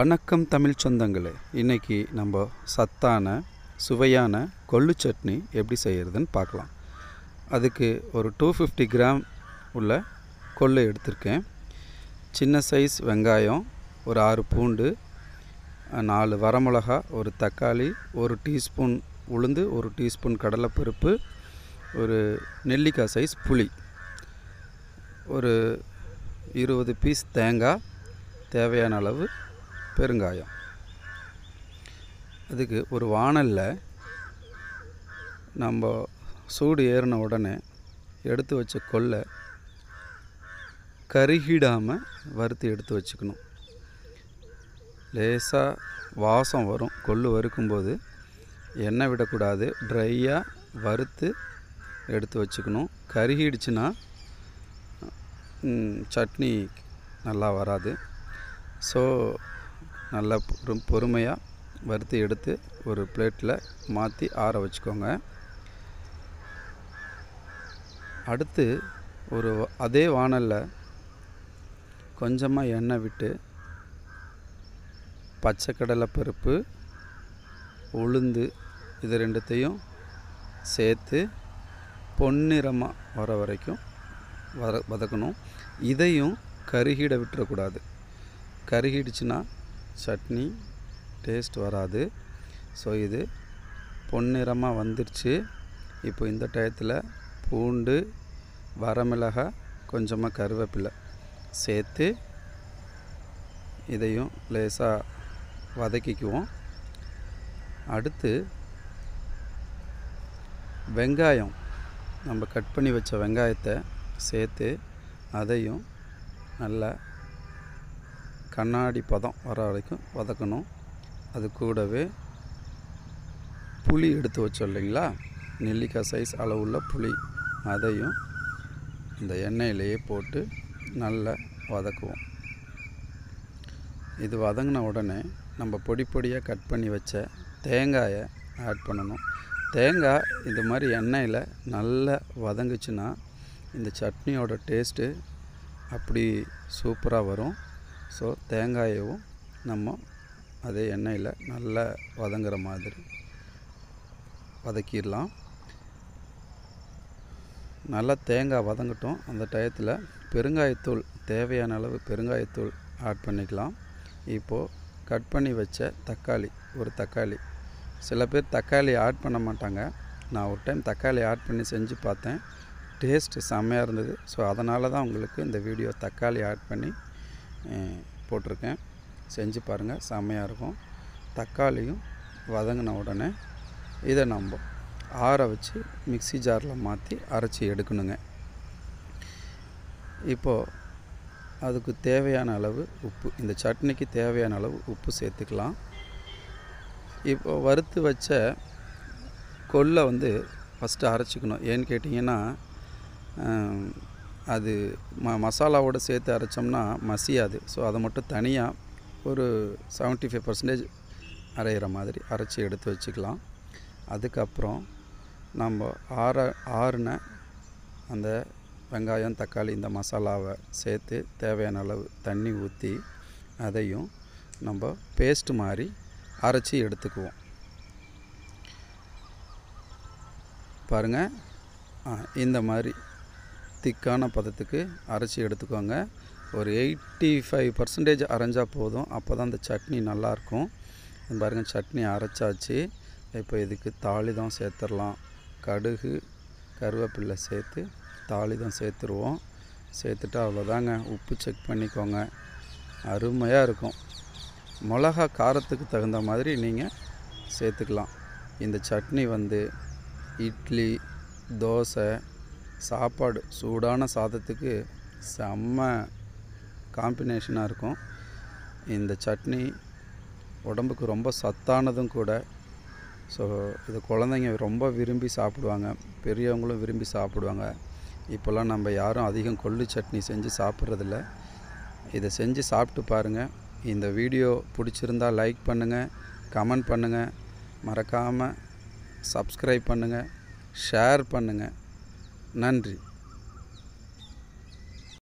வணக்கம் தமிழ் சொந்தங்களே இன்றைக்கி நம்ம சத்தான சுவையான கொள்ளு சட்னி எப்படி செய்கிறதுன்னு பார்க்கலாம் அதுக்கு ஒரு டூ ஃபிஃப்டி கிராம் உள்ள கொள்ளு எடுத்திருக்கேன் சின்ன சைஸ் வெங்காயம் ஒரு ஆறு பூண்டு நாலு வரமிளகா ஒரு தக்காளி ஒரு டீஸ்பூன் உளுந்து ஒரு டீஸ்பூன் கடலைப்பருப்பு ஒரு நெல்லிக்காய் சைஸ் புளி ஒரு இருபது பீஸ் தேங்காய் தேவையான அளவு பெருங்காயம் அதுக்கு ஒரு வாணலில் நம்ம சூடு ஏறின உடனே எடுத்து வச்ச கொல்லை கருகிடாமல் வறுத்து எடுத்து வச்சுக்கணும் லேசாக வாசம் வரும் கொள்ளு வறுக்கும்போது எண்ணெய் விடக்கூடாது ட்ரையாக வறுத்து எடுத்து வச்சுக்கணும் கருகிடுச்சுன்னா ம், சட்னி நல்லா வராது ஸோ நல்லா பொறு பொறுமையாக வறுத்து எடுத்து ஒரு பிளேட்டில் மாற்றி ஆற வச்சுக்கோங்க அடுத்து ஒரு வ- அதே வாணலில் கொஞ்சமாக எண்ணெய் விட்டு பச்சைக்கடலை பருப்பு உளுந்து இது ரெண்டுத்தையும் சேர்த்து பொன்னிறமாக வர வரைக்கும் வர வதக்கணும் இதையும் கருகிட விட்டுறக்கூடாது கருகிடுச்சுன்னா சட்னி டேஸ்ட் வராது ஸோ இது பொன்னிறமாக வந்துருச்சு இப்போ இந்த டயத்தில் பூண்டு வரமிளகாய் கொஞ்சமாக கருவேப்பிலை சேர்த்து இதையும் லேசாக வதக்கிக்குவோம் அடுத்து வெங்காயம் நம்ம கட் பண்ணி வச்ச வெங்காயத்தை சேர்த்து அதையும் நல்லா கண்ணாடி பதம் வர வரைக்கும் வதக்கணும் அது கூடவே புளி எடுத்து வச்சோம் இல்லைங்களா நெல்லிக்காய் சைஸ் அளவுள்ள புளி அதையும் இந்த எண்ணெயிலேயே போட்டு நல்லா வதக்குவோம் இது வதங்கின உடனே நம்ம பொடி பொடியாக கட் பண்ணி வச்ச தேங்காயை ஆட் பண்ணணும் தேங்காய் இது மாதிரி எண்ணெயில் நல்லா வதங்குச்சுன்னா இந்த சட்னியோட டேஸ்ட்டு அப்படி சூப்பராக வரும் ஸோ தேங்காயவும் நம்ம அதே எண்ணெயில் நல்லா வதங்குற மாதிரி வதக்கிடலாம் நல்லா தேங்காய் வதங்கட்டும் அந்த டயத்தில் பெருங்காயத்தூள் தேவையான அளவு பெருங்காயத்தூள் ஆட் பண்ணிக்கலாம் இப்போது கட் பண்ணி வச்ச தக்காளி ஒரு தக்காளி சில பேர் தக்காளி ஆட் பண்ண மாட்டாங்க நான் ஒரு டைம் தக்காளி ஆட் பண்ணி செஞ்சு பார்த்தேன் டேஸ்ட்டு செம்மையாக இருந்தது ஸோ அதனால தான் உங்களுக்கு இந்த வீடியோ தக்காளி ஆட் பண்ணி அஹ், போட்டிருக்கேன் செஞ்சு பாருங்கள் செம்மையாக இருக்கும் தக்காளியும் வதங்கின உடனே இதை நம்ம ஆற வச்சு மிக்ஸி ஜாரில் மாற்றி அரைச்சி எடுக்கணுங்க இப்போது அதுக்கு தேவையான அளவு உப்பு இந்த சட்னிக்கு தேவையான அளவு உப்பு சேர்த்துக்கலாம் இப்போ வறுத்து வச்ச கொல்லை வந்து ஃபஸ்ட்டு அரைச்சிக்கணும் ஏன்னு கேட்டிங்கன்னா ஆம், அது ம மசாலாவோடு சேர்த்து அரைச்சோம்னா மசியாது ஸோ அதை மட்டும் தனியாக ஒரு 75% ஃபைவ் பர்சன்டேஜ் அரைகிற மாதிரி அரைச்சி எடுத்து வச்சுக்கலாம் அதுக்கப்புறம் நம்ம ஆற ஆறுன அந்த வெங்காயம் தக்காளி இந்த மசாலாவை சேர்த்து தேவையான அளவு தண்ணி ஊற்றி அதையும் நம்ம பேஸ்ட் மாதிரி அரைச்சி எடுத்துக்குவோம் பாருங்கள் ஆ, இந்த மாதிரி திக்கான பதத்துக்கு அரைச்சி எடுத்துக்கோங்க ஒரு எயிட்டி ஃபைவ் பர்சன்டேஜ் அரைஞ்சால் போதும் அப்போ தான் இந்த சட்னி நல்லாயிருக்கும் பாருங்கள் சட்னி அரைச்சாச்சு இப்போ இதுக்கு தாளிதம் சேர்த்துடலாம் கடுகு கருவேப்பிலை சேர்த்து தாளிதம் சேர்த்துருவோம் சேர்த்துட்டு அவ்வளோதாங்க உப்பு செக் பண்ணிக்கோங்க அருமையாக இருக்கும் மிளகா காரத்துக்கு தகுந்த மாதிரி நீங்கள் சேர்த்துக்கலாம் இந்த சட்னி வந்து இட்லி தோசை சாப்பாடு சூடான சாதத்துக்கு செம்ம காம்பினேஷனாக இருக்கும் இந்த சட்னி உடம்புக்கு ரொம்ப சத்தானதும் கூட ஸோ இது குழந்தைங்க ரொம்ப விரும்பி சாப்பிடுவாங்க பெரியவங்களும் விரும்பி சாப்பிடுவாங்க இப்போல்லாம் நம்ம யாரும் அதிகம் கொள்ளு சட்னி செஞ்சு சாப்பிட்றதில்ல இதை செஞ்சு சாப்பிட்டு பாருங்கள் இந்த வீடியோ பிடிச்சிருந்தா லைக் பண்ணுங்கள் கமெண்ட் பண்ணுங்கள் மறக்காமல் சப்ஸ்கிரைப் பண்ணுங்கள் ஷேர் பண்ணுங்கள் நன்றி